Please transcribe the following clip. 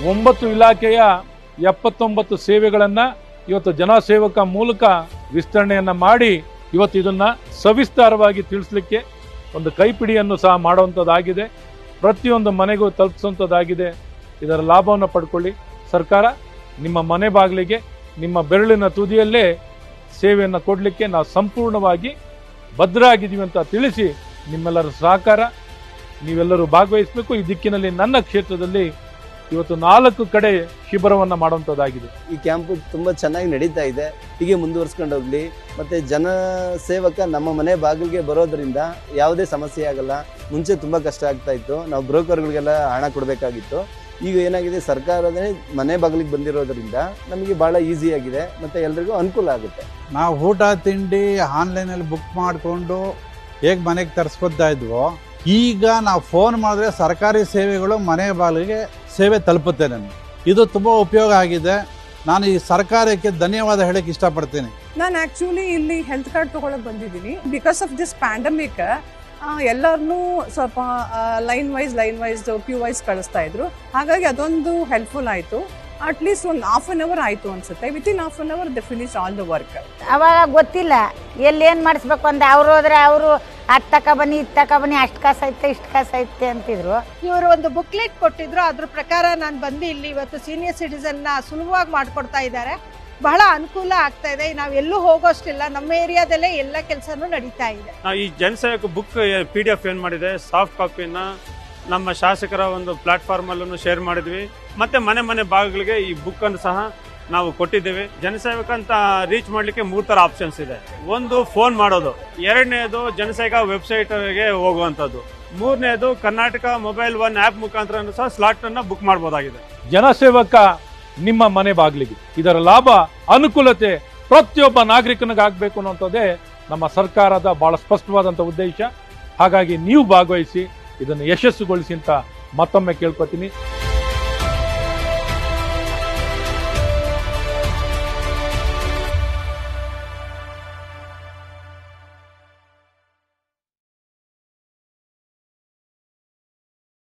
ಒಂಬತ್ತು ಇಲಾಖೆಯ ಎಪ್ಪತ್ತೊಂಬತ್ತು ಸೇವೆಗಳನ್ನ ಇವತ್ತು ಜನಸೇವಕ ಮೂಲಕ ವಿಸ್ತರಣೆಯನ್ನ ಮಾಡಿ ಇವತ್ತು ಇದನ್ನ ಸವಿಸ್ತಾರವಾಗಿ ತಿಳಿಸ್ಲಿಕ್ಕೆ ಒಂದು ಕೈಪಿಡಿಯನ್ನು ಸಹ ಮಾಡುವಂಥದ್ದಾಗಿದೆ ಪ್ರತಿಯೊಂದು ಮನೆಗೂ ತಲುಪಿಸುವಂಥದ್ದಾಗಿದೆ ಇದರ ಲಾಭವನ್ನು ಪಡ್ಕೊಳ್ಳಿ ಸರ್ಕಾರ ನಿಮ್ಮ ಮನೆ ಬಾಗಿಲಿಗೆ ನಿಮ್ಮ ಬೆರಳಿನ ತುದಿಯಲ್ಲೇ ಸೇವೆಯನ್ನು ಕೊಡಲಿಕ್ಕೆ ನಾವು ಸಂಪೂರ್ಣವಾಗಿ ಭದ್ರ ಆಗಿದ್ದೀವಿ ಅಂತ ತಿಳಿಸಿ ನಿಮ್ಮೆಲ್ಲರ ಸಹಕಾರ ನೀವೆಲ್ಲರೂ ಭಾಗವಹಿಸಬೇಕು ಈ ದಿಕ್ಕಿನಲ್ಲಿ ನನ್ನ ಕ್ಷೇತ್ರದಲ್ಲಿ ಇವತ್ತು ನಾಲ್ಕು ಕಡೆ ಶಿಬಿರವನ್ನು ಮಾಡುವಂಥದ್ದಾಗಿದೆ ಈ ಕ್ಯಾಂಪು ತುಂಬ ಚೆನ್ನಾಗಿ ನಡೀತಾ ಇದೆ ಹೀಗೆ ಮುಂದುವರ್ಸ್ಕೊಂಡು ಹೋಗ್ಲಿ ಮತ್ತೆ ಜನ ಸೇವಕ ನಮ್ಮ ಮನೆ ಬಾಗಿಲಿಗೆ ಬರೋದ್ರಿಂದ ಯಾವುದೇ ಸಮಸ್ಯೆ ಆಗಲ್ಲ ಮುಂಚೆ ತುಂಬ ಕಷ್ಟ ಆಗ್ತಾ ಇತ್ತು ನಾವು ಬ್ರೋಕರ್ಗಳಿಗೆಲ್ಲ ಹಣ ಕೊಡಬೇಕಾಗಿತ್ತು ಈಗ ಏನಾಗಿದೆ ಸರ್ಕಾರದೇ ಮನೆ ಬಾಗಿಲಿಗೆ ಬಂದಿರೋದ್ರಿಂದ ನಮಗೆ ಭಾಳ ಈಸಿ ಆಗಿದೆ ಮತ್ತೆ ಎಲ್ರಿಗೂ ಅನುಕೂಲ ಆಗುತ್ತೆ ನಾವು ಊಟ ತಿಂಡಿ ಆನ್ಲೈನಲ್ಲಿ ಬುಕ್ ಮಾಡಿಕೊಂಡು ಹೇಗೆ ಮನೆಗೆ ತರಿಸ್ಕೊತಾ ಇದ್ವೋ ಈಗ ನಾವು ಫೋನ್ ಮಾಡಿದ್ರೆ ಸರ್ಕಾರಿ ಸೇವೆಗಳು ಮನೆ ಬಾಗಿಲಿಗೆ ಸೇವೆ ತಲುಪುತ್ತೆ ನಮಗೆ ಇದು ತುಂಬ ಉಪಯೋಗ ಆಗಿದೆ ನಾನು ಈ ಸರ್ಕಾರಕ್ಕೆ ಧನ್ಯವಾದ ಹೇಳಕ್ಕೆ ಇಷ್ಟಪಡ್ತೀನಿ ನಾನು ಆಕ್ಚುಲಿ ಇಲ್ಲಿ ಹೆಲ್ತ್ ಕಾರ್ಡ್ ತಗೊಳಕ್ ಬಂದಿದ್ದೀನಿ ಬಿಕಾಸ್ ಆಫ್ ದಿಸ್ ಪ್ಯಾಂಡಮಿಕ್ ಎಲ್ಲರನ್ನೂ ಸ್ವಲ್ಪ line wise line wise queue wise ಕಳಿಸ್ತಾ ಇದ್ರು ಹಾಗಾಗಿ ಅದೊಂದು ಹೆಲ್ಪ್ಫುಲ್ ಆಯಿತು ಅಟ್ಲೀಸ್ಟ್ ಒಂದು ಹಾಫ್ ಅನ್ ಅವರ್ ಆಯಿತು ಅನ್ಸುತ್ತೆ within half an hour the finish all the work ಅವಾಗ ಗೊತ್ತಿಲ್ಲ ಎಲ್ಲಿ ಏನು ಮಾಡಿಸ್ಬೇಕು ಅಂತ ಅವ್ರು ಹೋದ್ರೆ ಅವರು ಅದು ತಕ ಬನ್ನಿ ಇದು ತಕ ಬನ್ನಿ ಅಷ್ಟು ಕಾಸು ಐತೆ ಇಷ್ಟು ಕಾಸು ಐತೆ ಅಂತಿದ್ರು ಇವರು ಒಂದು ಬುಕ್ಲೆಟ್ ಕೊಟ್ಟಿದ್ರು ಅದ್ರ ಪ್ರಕಾರ ನಾನು ಬಂದು ಇಲ್ಲಿ ಇವತ್ತು ಸೀನಿಯರ್ ಸಿಟಿಸನ್ನ ಸುಲಭವಾಗಿ ಮಾಡಿಕೊಡ್ತಾ ಇದ್ದಾರೆ ಬಹಳ ಅನುಕೂಲ ಆಗ್ತಾ ಇದೆ ನಾವು ಎಲ್ಲೂ ಹೋಗೋಷ್ಟಿಲ್ಲ ನಮ್ಮ ಏರಿಯಾದಲ್ಲೇ ಎಲ್ಲ ಕೆಲಸನೂ ನಡೀತಾ ಇದೆ ನಾವು ಈ Janasevaka book P D F ಏನ್ ಮಾಡಿದೆ ಸಾಫ್ಟ್ ಕಾಪಿನ ನಮ್ಮ ಶಾಸಕರ ಒಂದು ಪ್ಲಾಟ್ಫಾರ್ಮ್ ಅಲ್ಲೂ ಶೇರ್ ಮಾಡಿದ್ವಿ ಮತ್ತೆ ಮನೆ ಮನೆ ಭಾಗಗಳಿಗೆ ಈ ಬುಕ್ ಅನ್ನು ಸಹ ನಾವು ಕೊಟ್ಟಿದ್ದೇವೆ ಜನಸೇವಕ ಅಂತ ರೀಚ್ ಮಾಡ್ಲಿಕ್ಕೆ ಮೂರ್ ತರ ಆಪ್ಷನ್ಸ್ ಇದೆ ಒಂದು ಫೋನ್ ಮಾಡೋದು ಎರಡನೇದು ಜನಸೇವಕ ವೆಬ್ಸೈಟ್ ಗೆ ಹೋಗುವಂತದ್ದು ಮೂರನೇದು ಕರ್ನಾಟಕ ಮೊಬೈಲ್ ಒನ್ ಆಪ್ ಮುಖಾಂತರ ಸಹ ಸ್ಲಾಟ್ ಅನ್ನ ಬುಕ್ ಮಾಡಬಹುದಾಗಿದೆ ಜನಸೇವಕ ನಿಮ್ಮ ಮನೆ ಬಾಗಿಲಿಗೆ ಇದರ ಲಾಭ ಅನುಕೂಲತೆ ಪ್ರತಿಯೊಬ್ಬ ನಾಗರಿಕನಿಗಾಗಬೇಕು ಅನ್ನುವಂಥದ್ದೇ ನಮ್ಮ ಸರ್ಕಾರದ ಬಹಳ ಸ್ಪಷ್ಟವಾದಂಥ ಉದ್ದೇಶ ಹಾಗಾಗಿ ನೀವು ಭಾಗವಹಿಸಿ ಇದನ್ನು ಯಶಸ್ಸುಗೊಳಿಸಿ ಅಂತ ಮತ್ತೊಮ್ಮೆ ಕೇಳ್ಕೊತೀನಿ